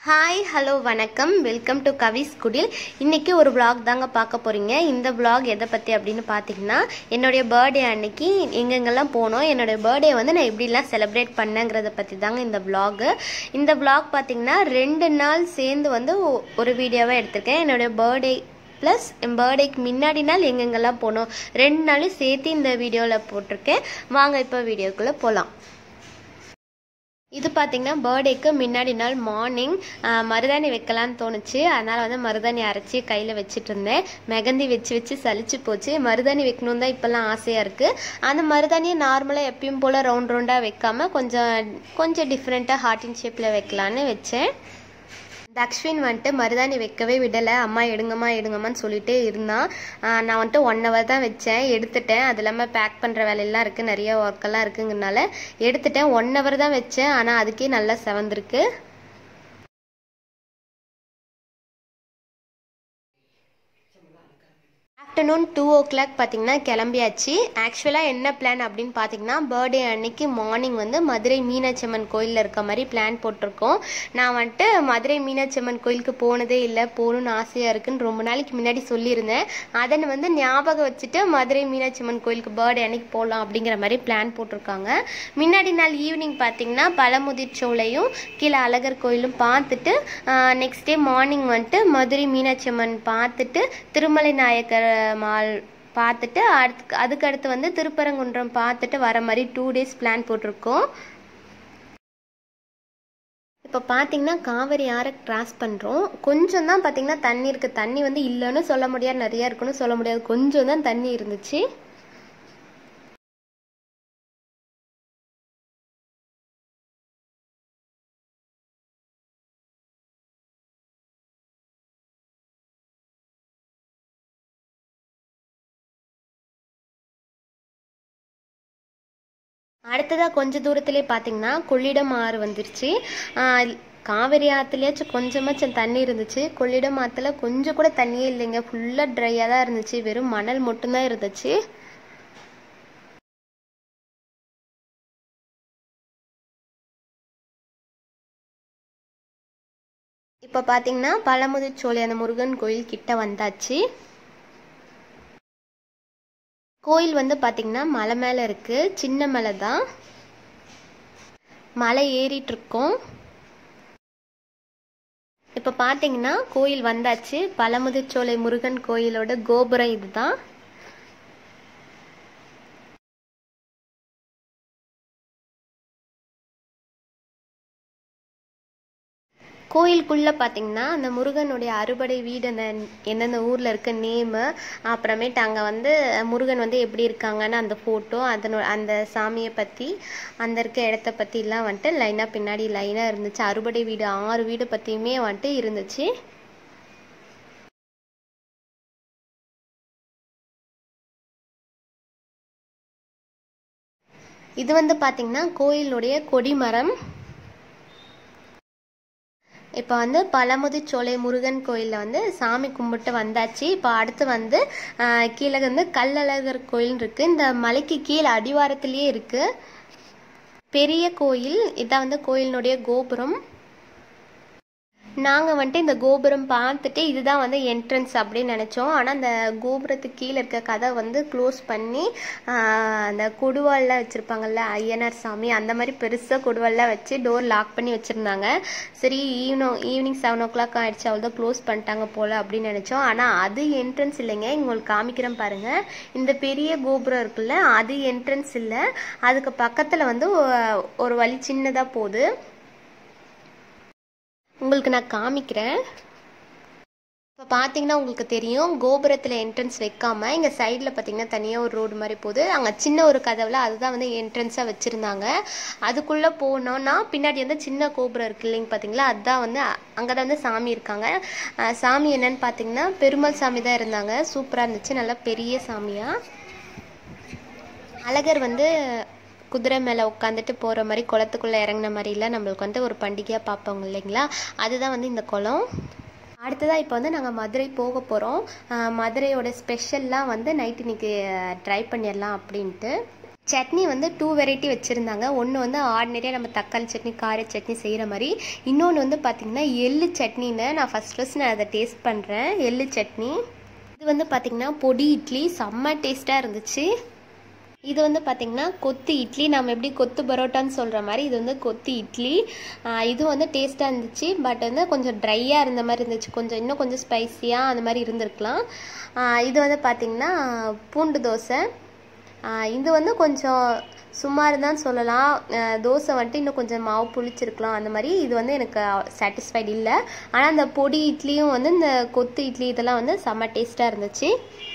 hi hello வணக்கம் welcome to Kavi's Kudil இன்னைக்கு ஒரு vlog தாங்க பார்க்க போறீங்க இந்த vlog எதை பற்றி அப்படின்னு பார்த்தீங்கன்னா என்னுடைய பர்த்டே அன்னைக்கு எங்கெங்கெல்லாம் போனோம் என்னுடைய பர்த்டே வந்து நான் எப்படிலாம் செலிப்ரேட் பண்ணேங்கிறத பற்றி தாங்க இந்த vlog இந்த vlog பார்த்தீங்கன்னா ரெண்டு நாள் சேர்ந்து வந்து ஒ- ஒரு வீடியோவாக எடுத்திருக்கேன் என்னுடைய பர்த்டே ப்ளஸ் என் பர்த்டேக்கு முன்னாடி நாள் எங்கெங்கெல்லாம் போனோம் ரெண்டு நாளும் சேர்த்து இந்த வீடியோவில் போட்டிருக்கேன் வாங்க இப்போ வீடியோக்குள்ளே போகலாம் இது பார்த்தீங்கன்னா பர்த்டேக்கு முன்னாடி நாள் மார்னிங் மருதாணி வைக்கலான்னு தோணுச்சு அதனால் வந்து மருதாணி அரைச்சி கையில் வச்சுட்டு இருந்தேன் மெகந்தி வச்சு வச்சு சலிச்சு போச்சு மருதாணி வைக்கணும் தான் இப்போல்லாம் ஆசையாக இருக்குது அந்த மருதாணியை நார்மலாக எப்பயும் போல் ரவுண்ட் ரவுண்டாக வைக்காம கொஞ்சம் கொஞ்சம் டிஃப்ரெண்ட்டாக ஹார்ட்டின் ஷேப்பில் வைக்கலான்னு வச்சேன் தக்ஷ்வின் வந்துட்டு மருதாணி வைக்கவே விடலை அம்மா எடுங்கம்மா எடுங்கம்மான்னு சொல்லிட்டே இருந்தான் ஆஹ் நான் வந்துட்டு ஒன் ஹவர் தான் வச்சேன் எடுத்துட்டேன் அது இல்லாமல் பேக் பண்ணுற வேலையெல்லாம் இருக்குது நிறைய ஒர்க்கெல்லாம் இருக்குங்கிறனால எடுத்துட்டேன் ஒன் ஹவர் தான் வச்சேன் ஆனால் அதுக்கே நல்லா செவந்திருக்கு ஆஃப்டர்நூன் டூ ஓ கிளாக் பார்த்தீங்கன்னா கிளம்பியாச்சு ஆக்சுவலாக என்ன பிளான் அப்படின்னு பார்த்தீங்கன்னா பர்த்டே அன்னைக்கு மார்னிங் வந்து மதுரை மீனாட்சி அம்மன் கோயிலில் இருக்க மாதிரி பிளான் போட்டிருக்கோம் நான் வந்துட்டு மதுரை மீனாட்சி அம்மன் கோயிலுக்கு போனதே இல்லை போகணும்னு ஆசையாக இருக்குன்னு ரொம்ப நாளைக்கு முன்னாடி சொல்லியிருந்தேன் அதை வந்து ஞாபகம் வச்சுட்டு மதுரை மீனாட்சி அம்மன் கோயிலுக்கு பர்த்டே அன்னைக்கு போகலாம் அப்படிங்கிற மாதிரி பிளான் போட்டிருக்காங்க முன்னாடி நாள் ஈவினிங் பார்த்தீங்கன்னா பழமுதிர் சோலையும் கீழே அழகர் கோயிலும் பார்த்துட்டு நெக்ஸ்ட் டே மார்னிங் வந்துட்டு மதுரை மீனாட்சி அம்மன் பார்த்துட்டு திருமலை நாயக்கர் மால் பார்த்துட்டு அடுத்து அதுக்கு அடுத்து வந்து திருப்பரங்குன்றம் பார்த்துட்டு வர மாதிரி டூ டேஸ் பிளான் போட்டிருக்கோம் இப்போ பார்த்தீங்கன்னா காவிரி ஆறை கிராஸ் பண்ணுறோம் கொஞ்சம் தான் பார்த்தீங்கன்னா தண்ணி இருக்குது தண்ணி வந்து இல்லைன்னு சொல்ல முடியாது நிறையா இருக்குன்னு சொல்ல முடியாது கொஞ்சம் தான் தண்ணி இருந்துச்சு அடுத்ததாக கொஞ்ச தூரத்திலே பார்த்தீங்கன்னா கொள்ளிடம் ஆறு வந்துருச்சு ஆஹ் காவிரி ஆற்றுலையாச்சும் கொஞ்சமாச்சும் தண்ணி இருந்துச்சு கொள்ளிடம் ஆற்றுல கொஞ்சம் கூட தண்ணியே இல்லைங்க ஃபுல்லாக ட்ரையாக தான் இருந்துச்சு வெறும் மணல் மட்டும்தான் இருந்துச்சு இப்போ பார்த்தீங்கன்னா பழமுதிர்ச்சோலை அந்த முருகன் கோயில் கிட்ட வந்தாச்சு கோயில் வந்து பார்த்தீங்கன்னா மலை மேலே இருக்கு சின்ன மலை தான் மலை ஏறிட்டு இருக்கோம் இப்போ பார்த்தீங்கன்னா கோயில் வந்தாச்சு பழமுதிர்ச்சோலை முருகன் கோயிலோட கோபுரம் இதுதான் கோயிலுக்குள்ளே பார்த்தீங்கன்னா அந்த முருகனுடைய அறுபடை வீடு அந்த எந்தெந்த ஊரில் இருக்க நேமு அப்புறமேட்டு அங்கே வந்து முருகன் வந்து எப்படி இருக்காங்கன்னு அந்த ஃபோட்டோ அதனோட அந்த சாமியை பற்றி அந்த இருக்க இடத்த பற்றிலாம் வந்துட்டு லைனாக பின்னாடி லைனாக இருந்துச்சு அறுபடை வீடு ஆறு வீடு பற்றியுமே வந்துட்டு இருந்துச்சு இது வந்து பார்த்தீங்கன்னா கோயிலுடைய கொடிமரம் இப்போ வந்து பழமுதிர்ச்சோலை முருகன் கோயிலில் வந்து சாமி கும்பிட்டு வந்தாச்சு இப்போ அடுத்து வந்து ஆஹ், கீழே வந்து கல்லழகர் கோயில் இருக்கு இந்த மலைக்கு கீழே அடிவாரத்திலேயே இருக்கு பெரிய கோயில் இதான் வந்து கோயிலினுடைய கோபுரம் நாங்கள் வந்துட்டு இந்த கோபுரம் பார்த்துட்டு இதுதான் வந்து என்ட்ரன்ஸ் அப்படின்னு நினச்சோம் ஆனால் அந்த கோபுரத்துக்கு கீழே இருக்க கதை வந்து க்ளோஸ் பண்ணி ஆஹ், அந்த கொடுவால்லாம் வச்சுருப்பாங்கல்ல ஐயனார் சாமி அந்த மாதிரி பெருசாக கொடுவால்லாம் வச்சு டோர் லாக் பண்ணி வச்சுருந்தாங்க சரி evening evening seven o'clock ஆயிடுச்சு அவ்வளோ க்ளோஸ் பண்ணிட்டாங்க போல் அப்படின்னு நினச்சோம் ஆனால் அது என்ட்ரன்ஸ் இல்லைங்க இங்க உங்களுக்கு காமிக்கிறேன் பாருங்க இந்த பெரிய கோபுரம் இருக்குல்ல அது என்ட்ரன்ஸ் இல்லை அதுக்கு பக்கத்தில் வந்து ஒ- ஒரு வழி சின்னதாக போகுது உங்களுக்கு நான் காமிக்கிறேன் இப்போ பார்த்தீங்கன்னா உங்களுக்கு தெரியும் கோபுரத்தில் என்ட்ரன்ஸ் வைக்காம இங்கே சைடில் பார்த்தீங்கன்னா தனியாக ஒரு ரோடு மாதிரி போகுது அங்கே சின்ன ஒரு கதவுல அதுதான் வந்து என்ட்ரன்ஸாக வச்சுருந்தாங்க அதுக்குள்ளே போனோன்னா பின்னாடி வந்து சின்ன கோபுரம் இருக்கு இல்லைங்க பார்த்தீங்களா அதுதான் வந்து அங்கே தான் வந்து சாமி இருக்காங்க அஹ் சாமி என்னன்னு பார்த்தீங்கன்னா பெருமாள் சாமி தான் இருந்தாங்க சூப்பராக இருந்துச்சு நல்லா பெரிய சாமியாக அழகர் வந்து குதிரை மேலே உட்காந்துட்டு போகிற மாதிரி குளத்துக்குள்ளே இறங்குன மாதிரிலாம் நம்மளுக்கு வந்து ஒரு பண்டிகையாக பார்ப்போங்க இல்லைங்களா அதுதான் வந்து இந்த குளம் அடுத்ததாக இப்போ வந்து நாங்கள் மதுரை போக போகிறோம் மதுரையோட ஸ்பெஷல்லாம் வந்து நைட் இன்னைக்கு ட்ரை பண்ணிடலாம் அப்படின்ட்டு சட்னி வந்து டூ வெரைட்டி வச்சுருந்தாங்க ஒன்று வந்து ஆர்டினரியாக நம்ம தக்காளி சட்னி கார சட்னி செய்கிற மாதிரி இன்னொன்று வந்து பார்த்திங்கன்னா எள்ளு சட்னின்னு நான் ஃபஸ்ட் ஃபஸ்ட் நான் அதை டேஸ்ட் பண்ணுறேன் எள்ளு சட்னி இது வந்து பார்த்திங்கன்னா பொடி இட்லி செம்ம டேஸ்ட்டாக இருந்துச்சு இது வந்து பார்த்திங்கன்னா கொத்து இட்லி நம்ம எப்படி கொத்து பரோட்டான்னு சொல்கிற மாதிரி இது வந்து கொத்து இட்லி இது வந்து டேஸ்ட்டாக இருந்துச்சு பட் வந்து கொஞ்சம் ட்ரையாக இருந்த மாதிரி இருந்துச்சு கொஞ்சம் இன்னும் கொஞ்சம் ஸ்பைஸியாக அந்த மாதிரி இருந்திருக்கலாம் இது வந்து பார்த்திங்கன்னா பூண்டு தோசை இது வந்து கொஞ்சம் சுமார் தான் சொல்லலாம் தோசை வந்துட்டு இன்னும் கொஞ்சம் மாவு புளிச்சிருக்கலாம் அந்த மாதிரி இது வந்து எனக்கு சாட்டிஸ்ஃபைடு இல்லை ஆனால் அந்த பொடி இட்லியும் வந்து இந்த கொத்து இட்லி இதெல்லாம் வந்து செம்ம டேஸ்ட்டாக இருந்துச்சு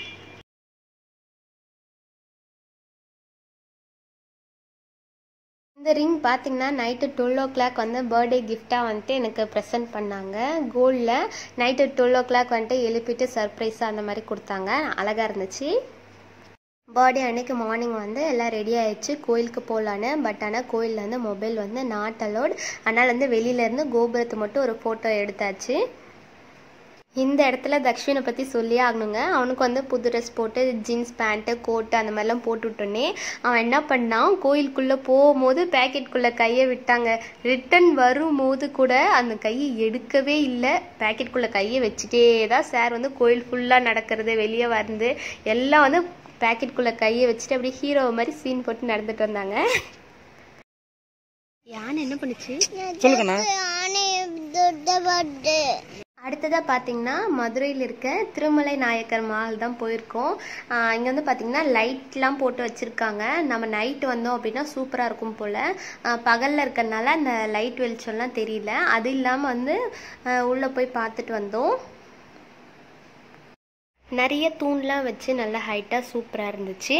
இந்த ரிங் பார்த்தீங்கன்னா நைட்டு டுவெல் ஓ கிளாக் வந்து பர்த்டே கிஃப்டாக வந்துட்டு எனக்கு ப்ரெசென்ட் பண்ணாங்க கோல்டில் நைட்டு டுவெல் ஓ கிளாக் வந்துட்டு எழுப்பிட்டு சர்ப்ரைஸாக அந்த மாதிரி கொடுத்தாங்க அழகாக இருந்துச்சு பர்த்டே அன்னைக்கு மார்னிங் வந்து எல்லாம் ரெடி ஆயிடுச்சு கோயிலுக்கு போகலான்னு பட் ஆனால் கோயிலில் வந்து மொபைல் வந்து நாட் அலோட் அதனால் வந்து வெளியிலேருந்து கோபுரத்தை மட்டும் ஒரு ஃபோட்டோ எடுத்தாச்சு இந்த இடத்துல தக்ஷினை பற்றி சொல்லி ஆகணுங்க அவனுக்கு வந்து புது ட்ரெஸ் போட்டு ஜீன்ஸ் பேண்ட்டு கோட்டு அந்த மாதிரிலாம் போட்டு விட்டோன்னே அவன் என்ன பண்ணான் கோயிலுக்குள்ளே போகும்போது பேக்கெட்குள்ளே கையை விட்டாங்க ரிட்டன் வரும்போது கூட அந்த கையை எடுக்கவே இல்லை பேக்கெட்குள்ளே கையை வச்சுட்டே தான் சார் வந்து கோயில் ஃபுல்லாக நடக்கிறது வெளியே வந்து எல்லாம் வந்து பேக்கெட்குள்ளே கையை வச்சுட்டு அப்படியே ஹீரோ மாதிரி சீன் போட்டு நடந்துட்டு வந்தாங்க யானை என்ன பண்ணுச்சு சொல்லுங்கண்ணா அடுத்ததாக பார்த்தீங்கன்னா மதுரையில் இருக்க திருமலை நாயக்கர் மால் தான் போயிருக்கோம் இங்கே வந்து பார்த்தீங்கன்னா லைட்லாம் போட்டு வச்சுருக்காங்க நம்ம நைட்டு வந்தோம் அப்படின்னா சூப்பராக இருக்கும் போல் பகலில் இருக்கிறனால அந்த லைட் வெளிச்சம்லாம் தெரியல அது இல்லாமல் வந்து உள்ளே போய் பார்த்துட்டு வந்தோம் நிறைய தூண்லாம் வச்சு நல்லா ஹைட்டாக சூப்பராக இருந்துச்சு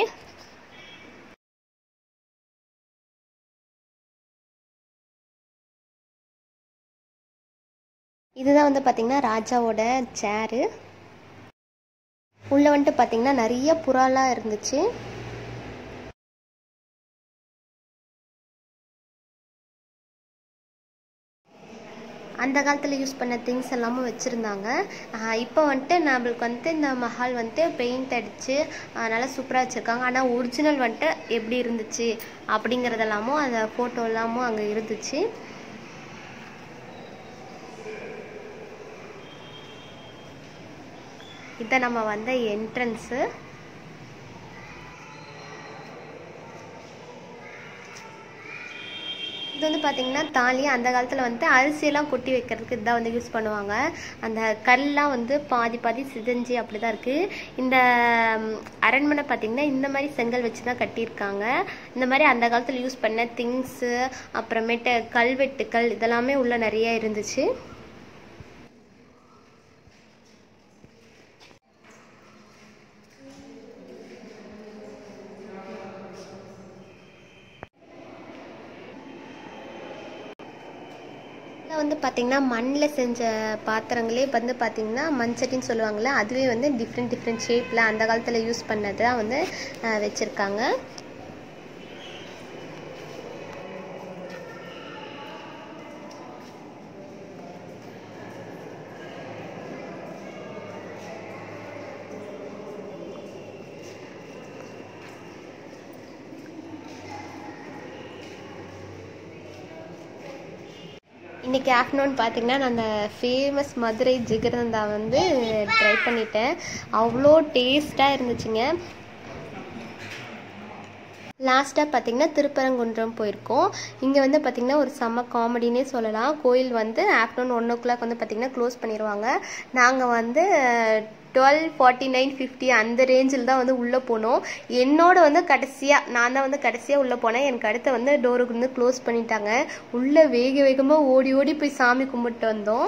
இதுதான் வந்து பார்த்திங்கன்னா ராஜாவோட சேரு உள்ளே வந்துட்டு பார்த்திங்கன்னா நிறைய புறாலாம் இருந்துச்சு அந்த காலத்தில் யூஸ் பண்ண திங்ஸ் எல்லாமும் வச்சுருந்தாங்க இப்போ வந்துட்டு நம்மளுக்கு வந்துட்டு இந்த மஹால் வந்துட்டு பெயிண்ட் அடித்து நல்லா சூப்பராக வச்சுருக்காங்க ஆனால் ஒரிஜினல் வந்துட்டு எப்படி இருந்துச்சு அப்படிங்கிறதெல்லாமும் அந்த ஃபோட்டோ எல்லாமும் அங்கே இருந்துச்சு இதான் நம்ம வந்த என்ட்ரன்ஸு இது வந்து பார்த்திங்கன்னா தாலி அந்த காலத்தில் வந்து அரிசியெல்லாம் கொட்டி வைக்கிறதுக்கு இதுதான் வந்து யூஸ் பண்ணுவாங்க அந்த கல்லாம் வந்து பாதி பாதி சிதஞ்சு அப்படி தான் இருக்குது இந்த அரண்மனை பார்த்திங்கன்னா இந்த மாதிரி செங்கல் வச்சு தான் கட்டியிருக்காங்க இந்த மாதிரி அந்த காலத்தில் யூஸ் பண்ண திங்ஸு அப்புறமேட்டு கல்வெட்டுக்கள் இதெல்லாமே உள்ள நிறைய இருந்துச்சு வந்து பார்த்திங்கன்னா மண்ணில் செஞ்ச பாத்திரங்களே வந்து பார்த்திங்கன்னா மண்சட்டின்னு சொல்லுவாங்கள்ல அதுவே வந்து டிஃப்ரெண்ட் டிஃப்ரெண்ட் ஷேப்பில் அந்த காலத்தில் யூஸ் பண்ணது தான் வந்து வச்சுருக்காங்க இன்றைக்கி ஆஃப்டர்நூன் பார்த்தீங்கன்னா நான் அந்த ஃபேமஸ் மதுரை ஜிகர்தண்டா வந்து ட்ரை பண்ணிட்டேன் அவ்வளோ டேஸ்ட்டாக இருந்துச்சுங்க லாஸ்ட்டாக பார்த்தீங்கன்னா திருப்பரங்குன்றம் போயிருக்கோம் இங்கே வந்து பார்த்திங்கன்னா ஒரு செம்ம காமெடினே சொல்லலாம் கோயில் வந்து ஆஃப்டர்நூன் ஒன் ஓ கிளாக் வந்து பார்த்திங்கன்னா க்ளோஸ் பண்ணிடுவாங்க நாங்கள் வந்து டுவெல் ஃபார்ட்டி நைன் ஃபிஃப்டி அந்த ரேஞ்சில் தான் வந்து உள்ளே போனோம் என்னோட வந்து கடைசியாக நான் தான் வந்து கடைசியாக உள்ளே போனேன் எனக்கு அடுத்து வந்து டோருக்கு வந்து க்ளோஸ் பண்ணிட்டாங்க உள்ளே வேக வேகமாக ஓடி ஓடி போய் சாமி கும்பிட்டு வந்தோம்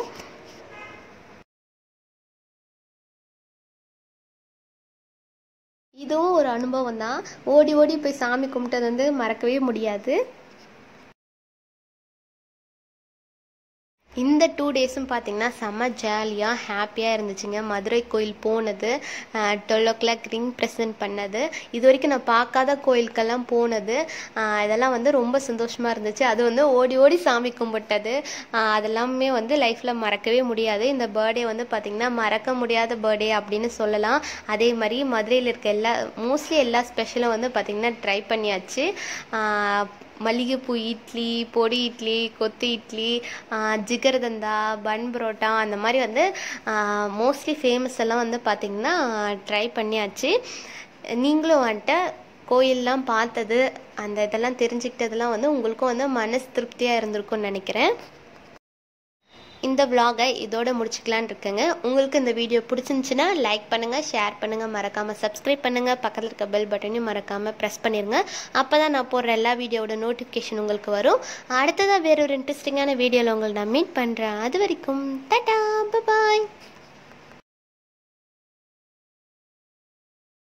இதுவும் ஒரு அனுபவம் தான் ஓடி ஓடி போய் சாமி கும்பிட்டது வந்து மறக்கவே முடியாது இந்த டூ டேஸும் பார்த்தீங்கன்னா செம்ம ஜாலியாக ஹாப்பியாக இருந்துச்சுங்க மதுரை கோயில் போனது twelve o'clock ring present பண்ணது இது வரைக்கும் நான் பார்க்காத கோயிலுக்கெல்லாம் போனது ஆஹ் இதெல்லாம் வந்து ரொம்ப சந்தோஷமாக இருந்துச்சு அது வந்து ஓடி ஓடி சாமி கும்பிட்டது ஆஹ் அதெல்லாமே வந்து லைஃப்பில் மறக்கவே முடியாது இந்த பர்த்டே வந்து பார்த்திங்கன்னா மறக்க முடியாத பர்த்டே அப்படின்னு சொல்லலாம் அதே மாதிரி மதுரையில் இருக்க எல்லா மோஸ்ட்லி எல்லா ஸ்பெஷலும் வந்து பார்த்திங்கன்னா ட்ரை பண்ணியாச்சு ஆஹ் மல்லிகைப்பூ இட்லி பொடி இட்லி கொத்து இட்லி ஆஹ் ஜிகர்தண்டா பன் பரோட்டா அந்த மாதிரி வந்து மோஸ்ட்லி ஃபேமஸ் எல்லாம் வந்து பார்த்திங்கன்னா ட்ரை பண்ணியாச்சு நீங்களும் வந்துட்டு கோயிலெலாம் பார்த்தது அந்த இதெல்லாம் தெரிஞ்சுக்கிட்டதெல்லாம் வந்து உங்களுக்கும் வந்து மனசு திருப்தியாக இருந்திருக்கும்னு நினைக்கிறேன் இந்த vlog-ஐ இதோட முடிச்சுக்கலான்னு இருக்கேங்க உங்களுக்கு இந்த வீடியோ பிடிச்சிருந்துச்சுன்னா லைக் பண்ணுங்கள் ஷேர் பண்ணுங்கள் மறக்காமல் சப்ஸ்கிரைப் பண்ணுங்கள் பக்கத்தில் இருக்க பெல் பட்டனையும் மறக்காமல் ப்ரெஸ் பண்ணிடுங்க அப்போ தான் நான் போடுற எல்லா வீடியோவோட நோட்டிஃபிகேஷன் உங்களுக்கு வரும் அடுத்ததாக வேற ஒரு இன்ட்ரெஸ்டிங்கான வீடியோவில் உங்களை நான் மீட் பண்ணுறேன் அது வரைக்கும் டாடா பாய்